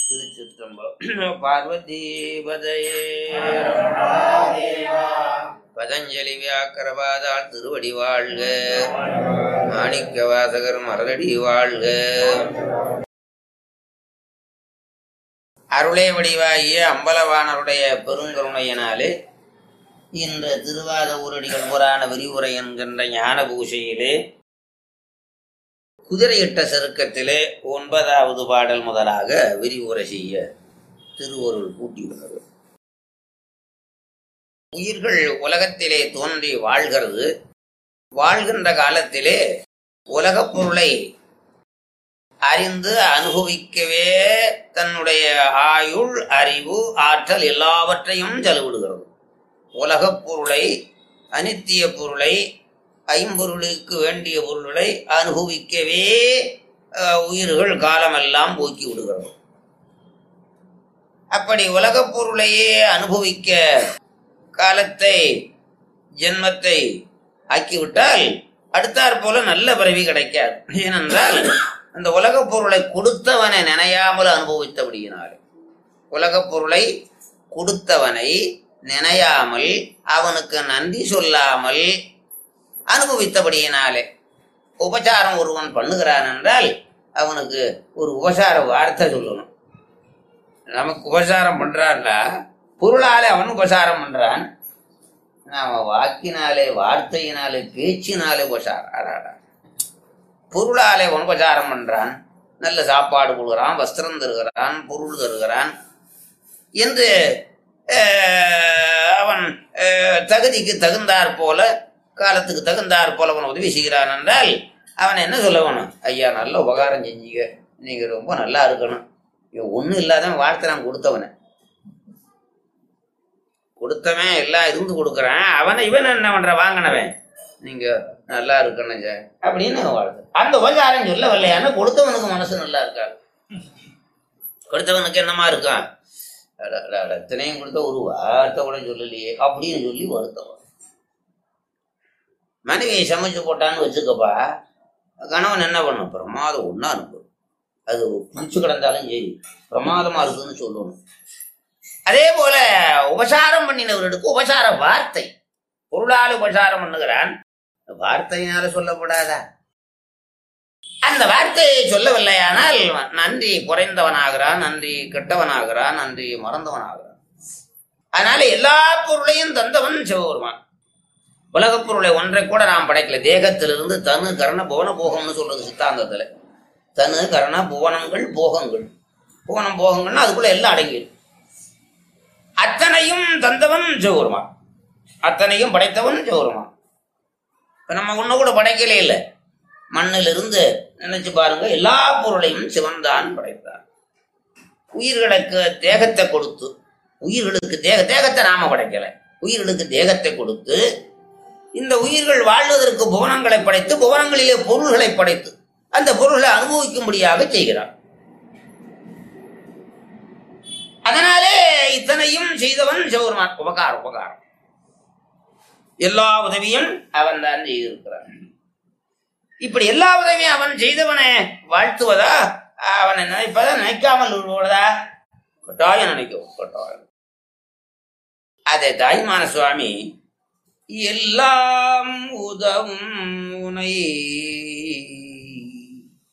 திருச்சிற்றம்பலம் பார்வதி பதையே பதஞ்சலி வியாக்கரவாதாள் திருவடி வாழ்க மாணிக்க வாசகர் மரதடி வாழ்க அருளே வடிவாகிய அம்பலவானருடைய பெருங்கருணையினாலே இந்த திருவாத ஊரடிகள் புராண விரிவுரை என்கின்ற ஞான பூஷையிலே குதிரையிட்ட செருக்கத்திலே ஒன்பதாவது பாடல் முதலாக விரிவுரை செய்ய திருவருள் கூட்டியுள்ளது உயிர்கள் உலகத்திலே தோன்றி வாழ்கிறது வாழ்கின்ற காலத்திலே உலகப் பொருளை அறிந்து அனுபவிக்கவே தன்னுடைய ஆயுள் அறிவு ஆற்றல் எல்லாவற்றையும் செலவிடுகிறது உலகப் பொருளை அனித்திய பொருளை ஐம்பொருளுக்கு வேண்டிய பொருள்களை அனுபவிக்கவே அஹ், உயிர்கள் காலமெல்லாம் போக்கி விடுகிறது அப்படி உலகப் பொருளையே அனுபவிக்க காலத்தை ஜென்மத்தை ஆக்கிவிட்டால் அடுத்தாற் போல நல்ல பிறவி கிடைக்காது ஏனென்றால் அந்த உலகப் பொருளை கொடுத்தவனை நினையாமல் அனுபவித்தபடியினாலே உலகப் பொருளை கொடுத்தவனை நினையாமல் அவனுக்கு நன்றி சொல்லாமல் அனுபவித்தபடியினாலே உபசாரம் ஒருவன் பண்ணுகிறான் என்றால் அவனுக்கு ஒரு உபசார வார்த்தை சொல்லணும் நமக்கு உபசாரம் பண்றான்டா பொருளாலே அவன் உபசாரம் பண்றான் நாம வாக்கினாலே வார்த்தையினாலே பேச்சினாலே உபசாரம் அடாடா பொருளாலே அவன் உபசாரம் பண்றான் நல்ல சாப்பாடு கொடுக்குறான் வஸ்திரம் தருகிறான் பொருள் தருகிறான் என்று அஹ், அவன் அஹ், தகுதிக்கு தகுந்தாற் போல காலத்துக்கு தகுந்தாற் போல அவன் உதவி செய்கிறான் என்றால் அவன் என்ன சொல்ல வேணும் ஐயா நல்ல உபகாரம் செஞ்சீங்க நீங்க ரொம்ப நல்லா இருக்கணும் இவன் ஒன்றும் இல்லாதவன் வார்த்தை நான் கொடுத்தவனை கொடுத்தவன் எல்லாம் இருந்து கொடுக்குறான் அவனை இவன் என்ன பண்ற வாங்கினவன் நீங்க நல்லா இருக்கணும் சார் அப்படின்னு வாழ்த்து அந்த உபகாரம் சொல்லவில்லையான கொடுத்தவனுக்கு மனசு நல்லா இருக்காது கொடுத்தவனுக்கு என்னமா இருக்கான் அட, அட, அட, இத்தனையும் கொடுத்த ஒரு வார்த்தை கூட சொல்லலையே அப்படின்னு சொல்லி வருத்தம் மனைவியை சமைச்சு போட்டான்னு வச்சுக்கப்பா கணவன் என்ன பண்ணும் பிரமாதம் ஒன்றா அனுப்பும் அது புடிச்சு கிடந்தாலும் சரி பிரமாதமா இருக்குன்னு சொல்லணும் அதே போல உபசாரம் பண்ணினவர்களுக்கு உபசார வார்த்தை பொருளால் உபசாரம் பண்ணுகிறான் வார்த்தையினால சொல்லப்படாதா அந்த வார்த்தையை சொல்லவில்லையானால் நன்றி குறைந்தவனாகிறான் நன்றி கெட்டவனாகிறான் நன்றி மறந்தவனாகிறான் அதனால எல்லா பொருளையும் தந்தவன் சிவபெருமான் உலகப் பொருளை ஒன்றை கூட நாம் படைக்கல தேகத்திலிருந்து தனு கரண புவன போகம்னு சொல்றது சித்தாந்தத்துல தனு கரண புவனங்கள் போகங்கள் புவனம் போகங்கள்னா அதுக்குள்ள எல்லாம் அடங்கிடும் அத்தனையும் தந்தவன் சிவபெருமான் அத்தனையும் படைத்தவன் சிவபெருமான் இப்ப நம்ம ஒண்ணு கூட படைக்கலே இல்லை மண்ணிலிருந்து நினைச்சு பாருங்க எல்லா பொருளையும் சிவன்தான் படைத்தார் உயிர்களுக்கு தேகத்தை கொடுத்து உயிர்களுக்கு தேக தேகத்தை நாம படைக்கல உயிர்களுக்கு தேகத்தை கொடுத்து இந்த உயிர்கள் வாழ்வதற்கு புவனங்களை படைத்து புவனங்களிலே பொருள்களை படைத்து அந்த பொருள்களை அனுபவிக்கும்படியாக செய்கிறார் அதனாலே இத்தனையும் செய்தவன் சிவபெருமான் உபகாரம் உபகாரம் எல்லா உதவியும் அவன் தான் செய்திருக்கிறான் இப்படி எல்லா உதவியும் அவன் செய்தவனை வாழ்த்துவதா அவனை நினைப்பதா நினைக்காமல் விடுவதா கட்டாயம் நினைக்கவும் கட்டாயம் அதை தாய்மான சுவாமி எல்லாம் உதவும் உனை